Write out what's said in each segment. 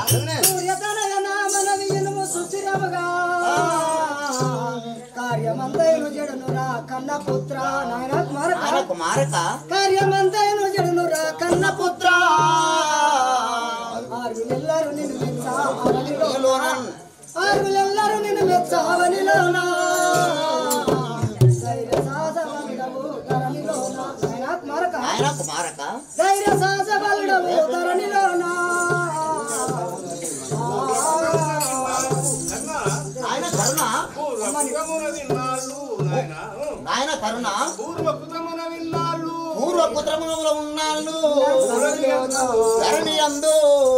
సూర్యతనయ నామనవి ఇనుము సుచిరముగా కార్యమంతైను జడును రా కన్న పుత్ర నాయన కుమారక ఆయన కుమారక కార్యమంతైను జడును రా కన్న పుత్ర ఆరుగులెల్లరూ నిన్ను మెచ్చావనిలోన ఆరుగులెల్లరూ నిన్ను మెచ్చావనిలోన ధైర్య సాహస బలుడవు ధరణిలోన నాయన కుమారక ఆయన కుమారక ధైర్య సాహస బలుడవు ధరణిలోన ఆయన కరుణ పూర్వపుత్రమున విన్నాళ్ళు నాయన ఆయన కరుణ పూర్వపుత్రమున విన్నాళ్ళు పూర్వ పుత్రములో ఉన్నాళ్ళు ధరణి అందు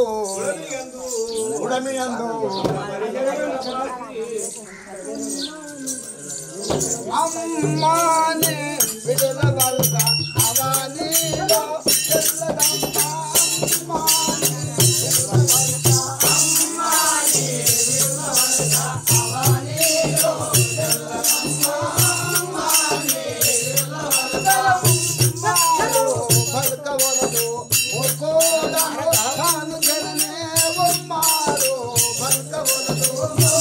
ఉడమి అందు అమ్మాని విడుదల వరద అవనిలో చెల్లదమ్మ అమ్మాని పలకవలదు ఒక్కోడను తాను జననే ఉమ్మారు పలకవలదు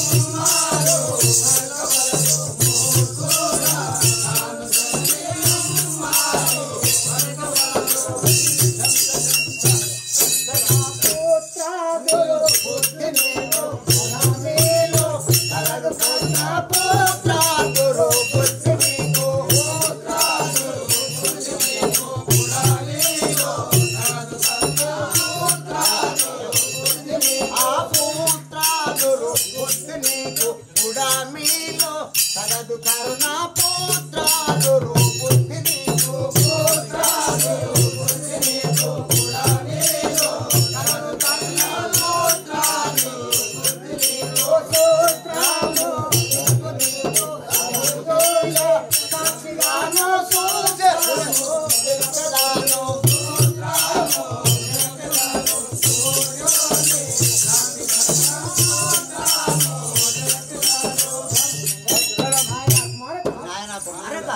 ఆ పుత్రాదురు బుద్ధి నీకు ఉడమిలో సగదు కరుణ పుత్రాదురు బుద్ధి నీకు పుత్రాదురు బుద్ధి నీకు ఉడమిలో సగదు కరుణ పుత్రాదురు బుద్ధి నీకు పుత్రాము బుద్ధి నీకు సగదులో సాక్షిగాను సూచనను తెలుపదాను పుత్రాము నాయన కుమారక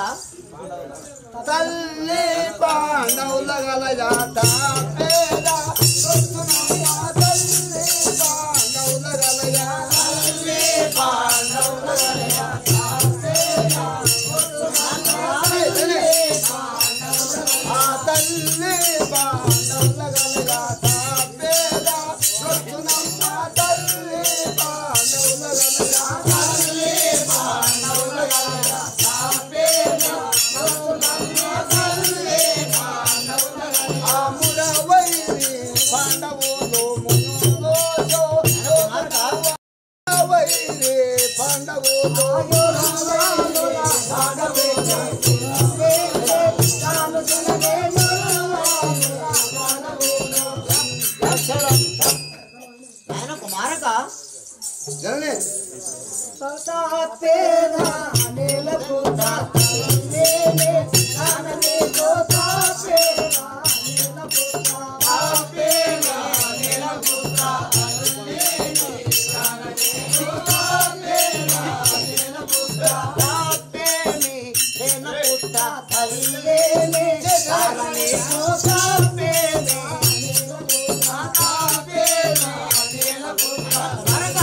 తల్లి పాండవులగలయా పేద సొత్తునమ్మ తల్లి పాండవులగలయా తల్లి పాండవులగలయా ఆ తల్లి పాండవులగలయా పేద సొత్తునమ్మ తల్లి పాండవులగలయా తల్లి పాండవులగలయా ఆముడవైరి పాండవులు మునులోజో వైరి పాండవులు నాయన కుమారక జనని తాపేమి దేన పుట్ట తల్లేమి కారణి తాపేమి తాపేమి దేన పుట్ట కుమారక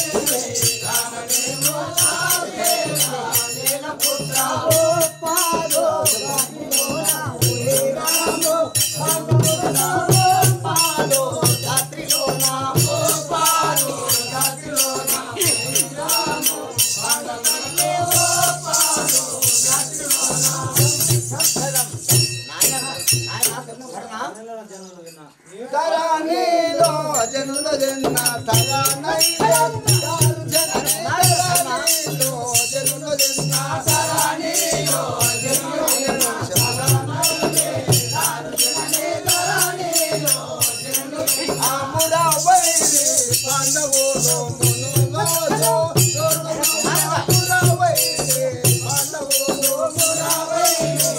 పాలో రాత్రిలోన పాలో రాత్రిలోన తరానిలో జనుల జన్న తరానైలో తరానిలో జనుల జన్న తరానిలో ఆముడ వైరి పాండవులు మునులోజో ఆముడ వైరి పాండవులు మున వైరి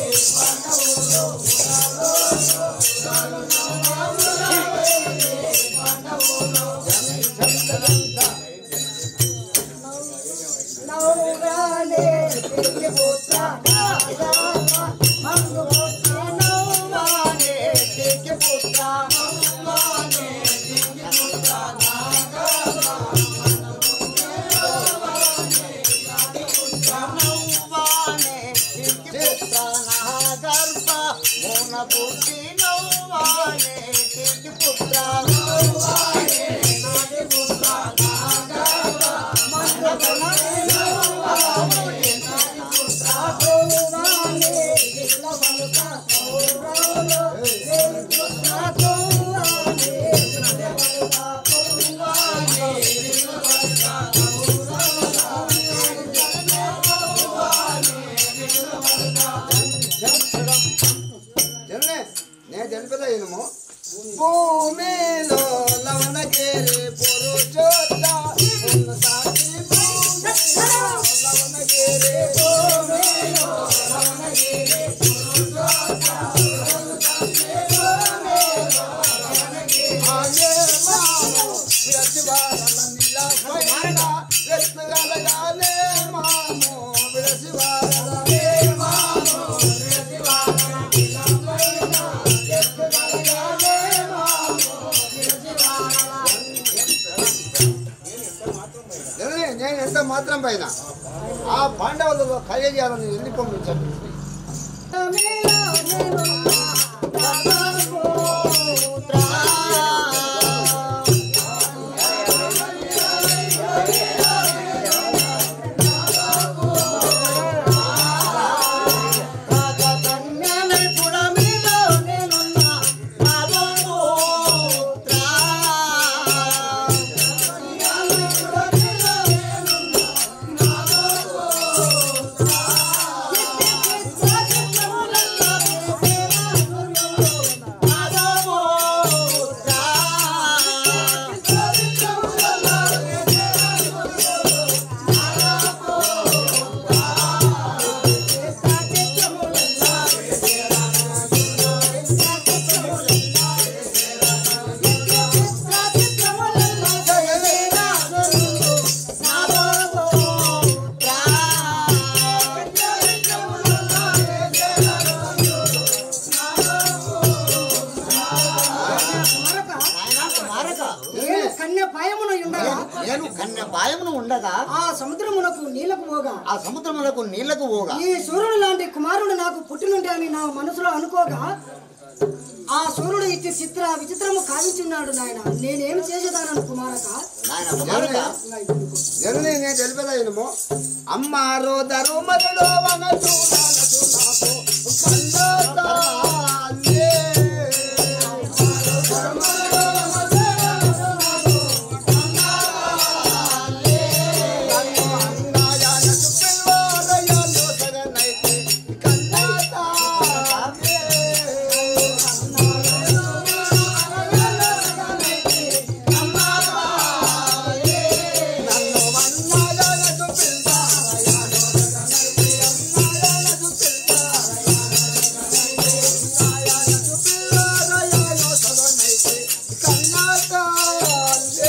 పుత్ర విరసివారల నీలపైన వెతుగలగానే మాము విరసివారల మాము విరసివారల నీలపైన వెతుగలగానే మాము విరసివారల నేను ఎంత మాత్రం పైన ఆ పాండవులలో కయ్యాలని ఎన్ని పంపించండి నేను కన్య భయమును ఉండగా నేను కన్య పాయమును ఉండగా ఆ సముద్రమునకు నీళ్లకు పోగా ఆ సముద్రములకు నీళ్లకు పోగా ఈ సూర్యుడు లాంటి కుమారుడు నాకు పుట్టినుంటే అని నా మనసులో అనుకోగా ఆ సూర్యుడు ఇచ్చి చిత్ర విచిత్రము కావించున్నాడు నాయన నేనేం చేసేదానను కుమారక నాయన కుమారుడా జనని నేను తెలిపేదాయనము అమ్మారో ధరుమరుడో వన చూడాలకు నాకు కన్నతాలే. నన్ను అన్నాయానకు పిల్వారయాలో సగనైతే కన్నతాలే. నన్ను అన్నాయానకు పిల్వారయాలో సగనైతే అన్నాయానకు పిల్వారయానకు పిల్వారయాలో సగనైతే కన్నతాలే.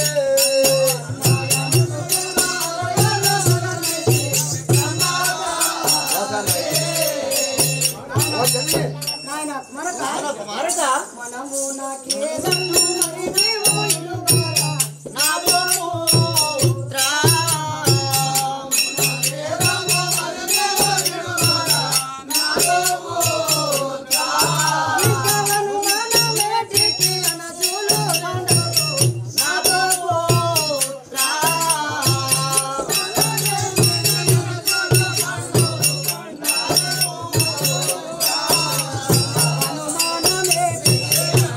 ఓ జనని నాయన కుమారక నాయన కుమారుడా మనము నాకేదన్ను మరి నీవు ఇనుగారా. నా పుత్రా ఇకలను మనమేటికి అనజులు బండలు. నా పుత్రా అనుమానమేటికి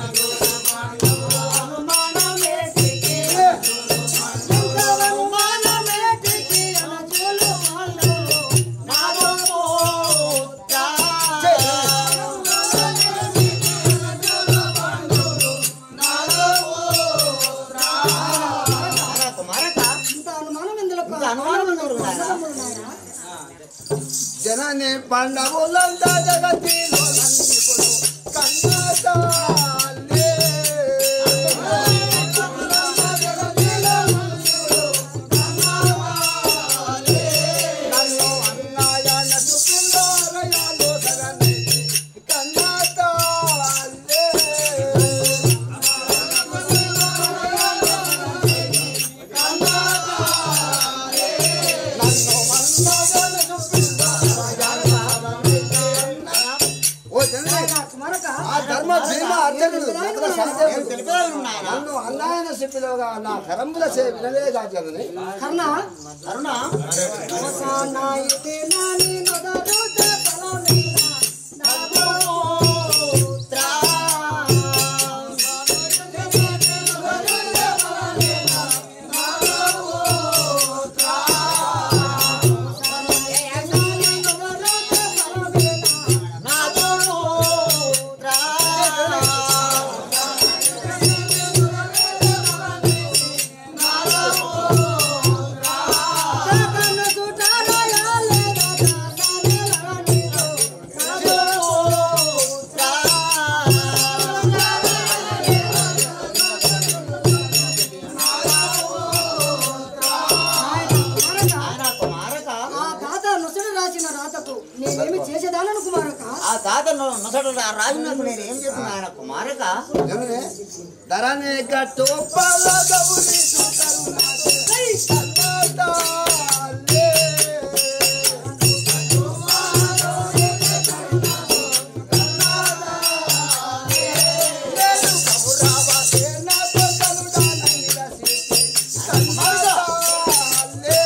అనుమానమేటికి ఇకలను మనమేటికి అనజులు బండలు. నా పుత్రా నాయన కుమారుడా ఇంత అనుమానం ఇందులో ఇంత అనుమానం ఎందుకు నాయనా? నాయనా జనని పండవులంతా జగతిలో నన్నిప్పుడు కన్నతాలే. నన్ను అన్నాయానకు పిల్లోరయాలో సగనైతే కన్నతాలే. నన్ను అన్నాయానకు పిల్లోరయాలో ఓ జనని నాయనా కుమారక ఆ ధర్మ భీమ అర్జునుడు నకుల సహదేవుడు నేను తెలిపేదాను నాయన నన్ను అన్నాయన శిపిలోగా నా కరంబుల చే వినలేదా జనని కర్ణ కరుణ నాయితే నాని నొదరుతే బలమేనా నాగో పుత్రా నాని నొదరుతే బలమేనా నా పుత్రా కన్న సుటాల యాలే రాజా ఉన్నసడు ఆ రాజు నాకు నేను ఏం చెప్పిన ఆయన కుమారక జననే ధరనే గట్టు పల్లదవుని కరుణాదే కన్నదాలే. నేను కబురావతే నాతో కరుణానని రసిస్తే కన్నదాలే.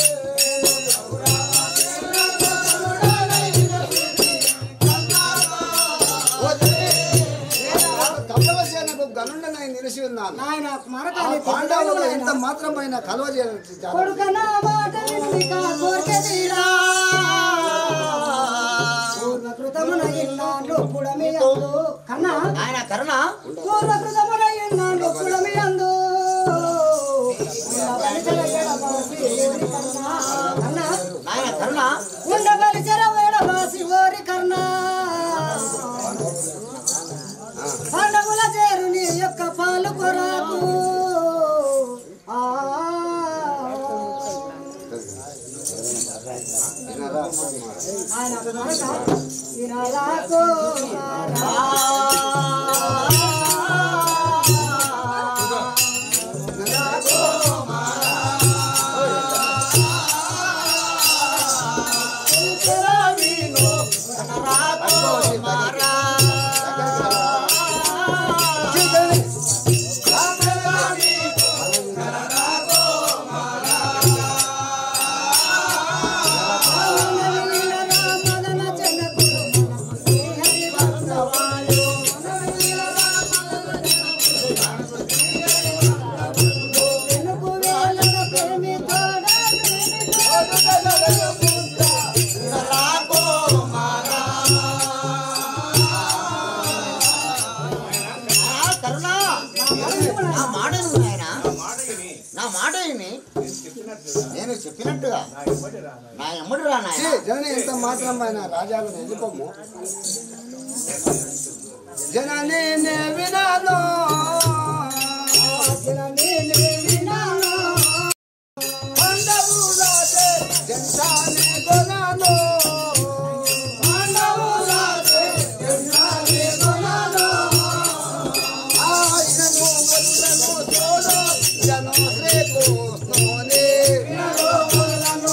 కమలవసేనకు గనుండనై నిలిచి ఉన్నాను నాయన కుమారక ఆ నీ పాండవులు నాయన. ఎంత మాత్రమైన కలవ చేయాలి కొడుక నా మాట వినుమిక కోర్కెదీరా. పూర్వకృతమున ఇన్నాళ్ళు పుడమి అందు. కన్నా ఆయన కరుణ పూర్వకృతమున ఇన్నాళ్ళు పుడమి అందు. ఉండవలసిన ఎడబాసి ఓరి కన్నా. కన్నా ఆయన కరుణ ఉండవలసిన ఎడబాసి ఓరి కన్నా. పాండవుల చేరు నీ యొక్క పాలు కొరకు ఆ ఆయన కొరక వినాలకు మదన చెన్నకు హరి వంశవాళ్ళు వెనుకు వేలకు ప్రేమి తోడ కరుణ నా మాట విను నాయనా నా మాట విని నేను చెప్పినట్టుగా నా ఎమ్మడి రా నాయన జనని ఎంత మాత్రమైన రాజాలు వెళ్ళిపోము జనని నే వినాలో పాండవులాదే జంటానే కొనాలో పాండవులాదే జంటానే కొనాలో ఆయనను వల్లను తోడు జనో రేపు స్నోనే ఆయనను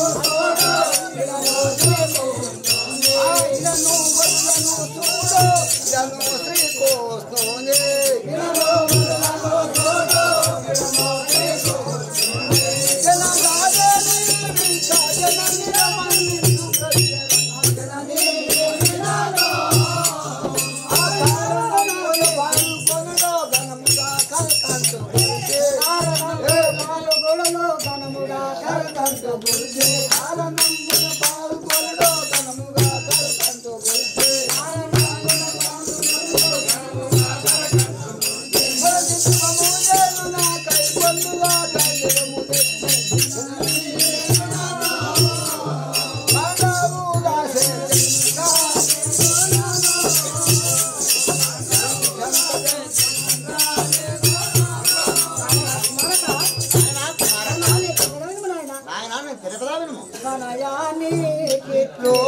వల్లను తోడు జనో రేపు స్నోనే నాయన నేను తిరగదా వినుము ప్రణయానికి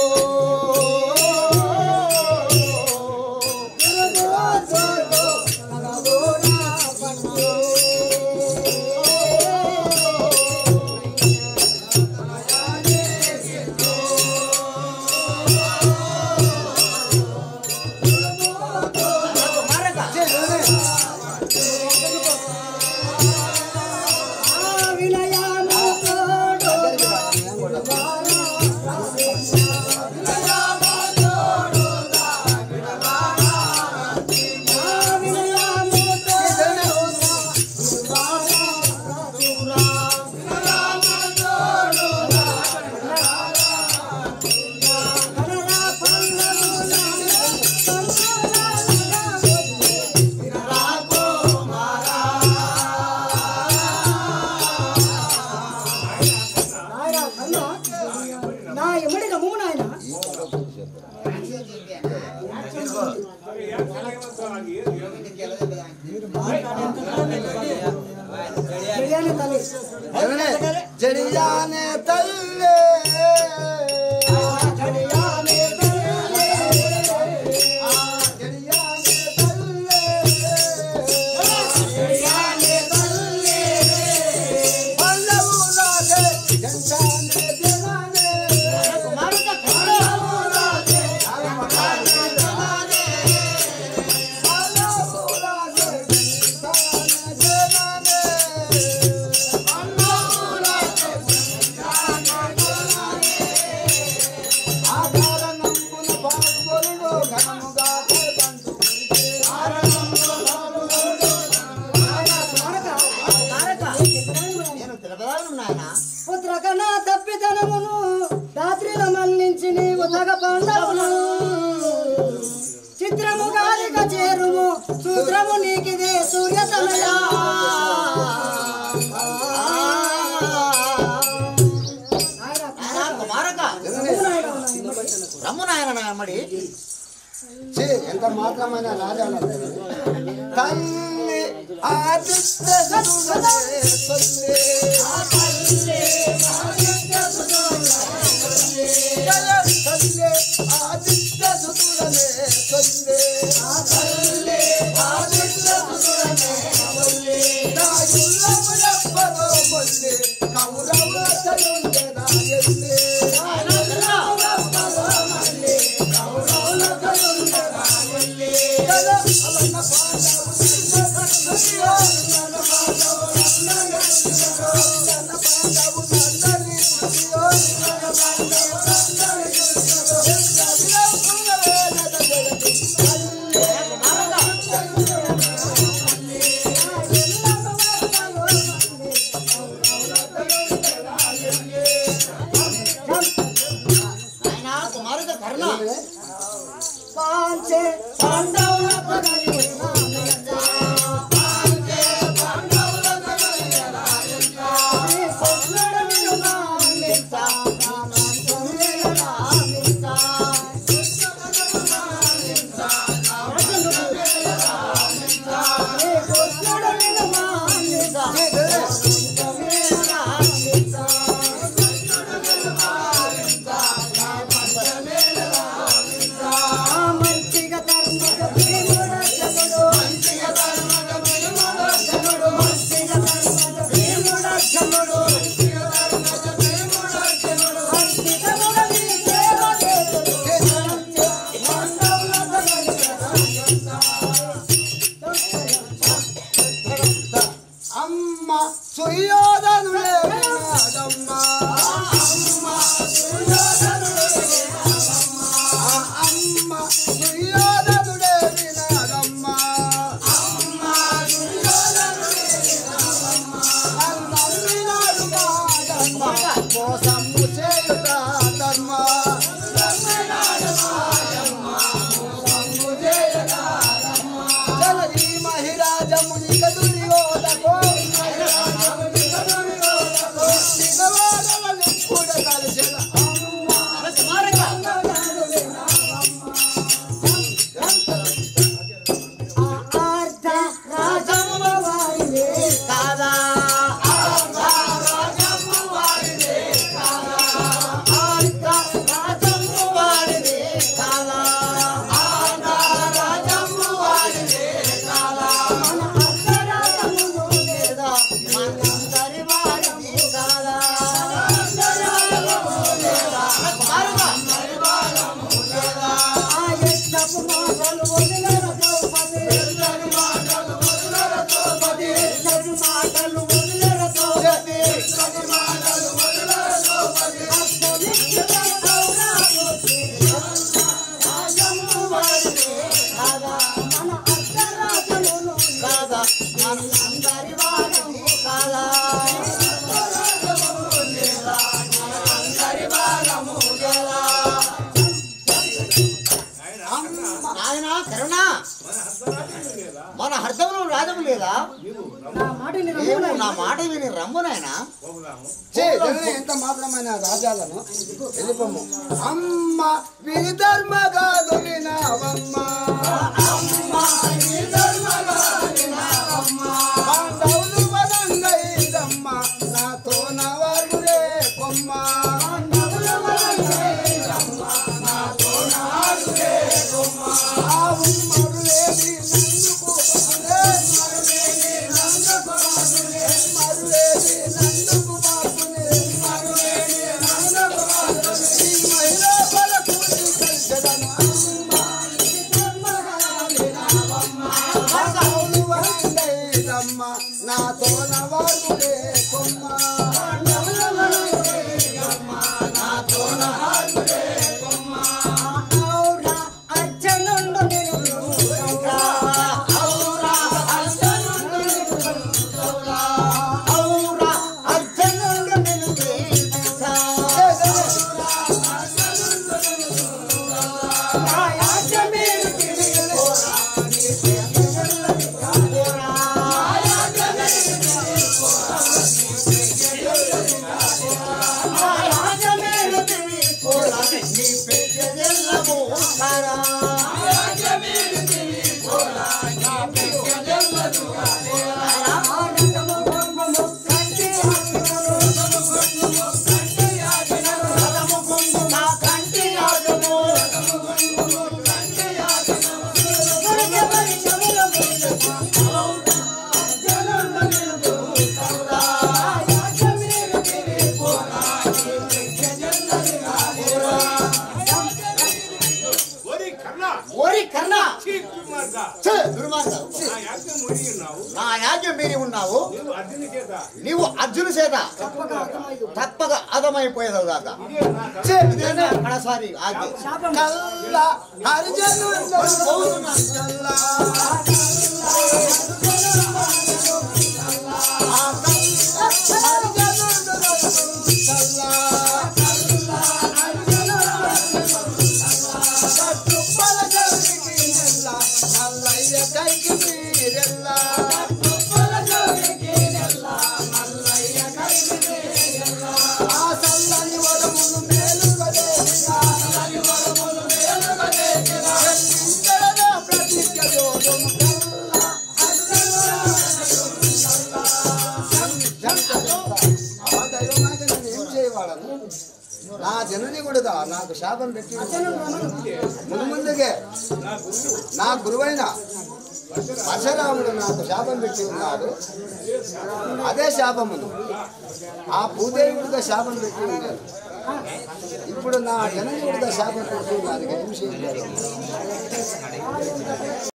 నా ఎమ్మడి గమ్ము నాయన బిర్యానీ తల్లి జడియానే తల్లే జడియానే తల్లి తగ పాండవులు చిత్రము గాలిక చేరుము సూత్రము నీకిదే సూర్య తనయా నాయనా కుమారక రమ్ము నాయన నాయనమ్మడి ఛీ, ఎంత మాత్రమైన రాజాల తల్లి ఆదిత్య సుతుడే తల్లి. జయ తల్లి ఆదిత్య సుతుడనే తల్లి. నా ఇల్లములెవ్వరో మళ్ళీ కౌరవులతలుండెనా ఎల్లి. నాయనా కుమారక కరుణ పాంచే పాండవుల పగలి మంచిగా ధర్మక ప్రేమడ జగడు మంచిగా ధర్మక ప్రేమడ జగడు మంచిగా ధర్మక ప్రేమడ జగడు మంచిగా ధర్మక ప్రేమడ జగడు మంచిగా మురళి దేవదేవుడు మండవుల అమ్మ సుయోధనుడే వినాడమ్మ ఆ అమ్మ సుయోధనుడే వినాడమ్మ నమ్మినాడు మాడమ్మ మోసము చేయుట ధర్మ జలది మహిరాజమునిక దుర్యోధకో నిగవాడల నిప్పుడ కలిసిన ఆర్ధ రాజమ్మ వారిదే కాదా ఆయత్తపు మాటలు వదిలర ద్రౌపది ఎత్తడి మాటలు వదిలర ద్రౌపది ఎత్తడి మాటలు వదిలర ద్రౌపది ఎత్తడి మాటలు వదిలర ద్రౌపది అస్తమించిన కౌరవులకి రాజమ్మ వారిదే కాదా మన అర్ధరాజమును కాదా మన అందరి వారము కాదా నాయన కరుణ మన హర్దములు రాజము లేదా నా మాట ఏమో నా మాట విని రమ్ము నాయన చే జనని ఎంత మాత్రమైన రాజాలను వెళ్ళిపోము అమ్మ విని ధర్మ కాదు వినావమ్మ పాండవులు వదంగైదమ్మ నాతో నవరు రే కొమ్మ ఆ ఉమ్మరు లేని నందుకు మరులేని నందుకు మరులేని నందుకు బాపునే మరులేని నందుకు బాపునే ఈ మహిళా బలకు కలిసెదను పాండవులు వదంగైదమ్మ నాతో నవరు రే కొమ్మ ఔరా అర్జునుండు నేను ఔరా అర్జునుడు ఔరా అర్జునుడు నిన్ను ప్రేమించా. ఒరి కన్నా ఓరి కన్నా చీ కుమార్తె. ఛే, దుర్మార్గం. ఛీ, నా యాజ్ఞం ఒరి ఉన్నావు నా యాజ్ఞం మీరి ఉన్నావు నువ్వు అర్జుని చేత నీవు అర్జును చేత తప్పక అదమైపోయేది దాకా ఇదే నా కర్మ. ఛే, ఇదేనా కడసారి ఆజ్ఞ కల్లా అర్జును కల్లా ఆ దైవం మాట నేను ఏం చేయవాడను నా జనని కూడా నాకు శాపం పెట్టి ముందు ముందుకే నా గురువు నా గురువైన పరశురాముడు నాకు శాపం పెట్టి ఉన్నాడు అదే శాపమును ఆ భూదేవుడిగా శాపం పెట్టి ఉన్నాడు ఇప్పుడు నా జననీయుడిగా శాపం పెట్టి ఉన్నాడు ఏం చేయలేదు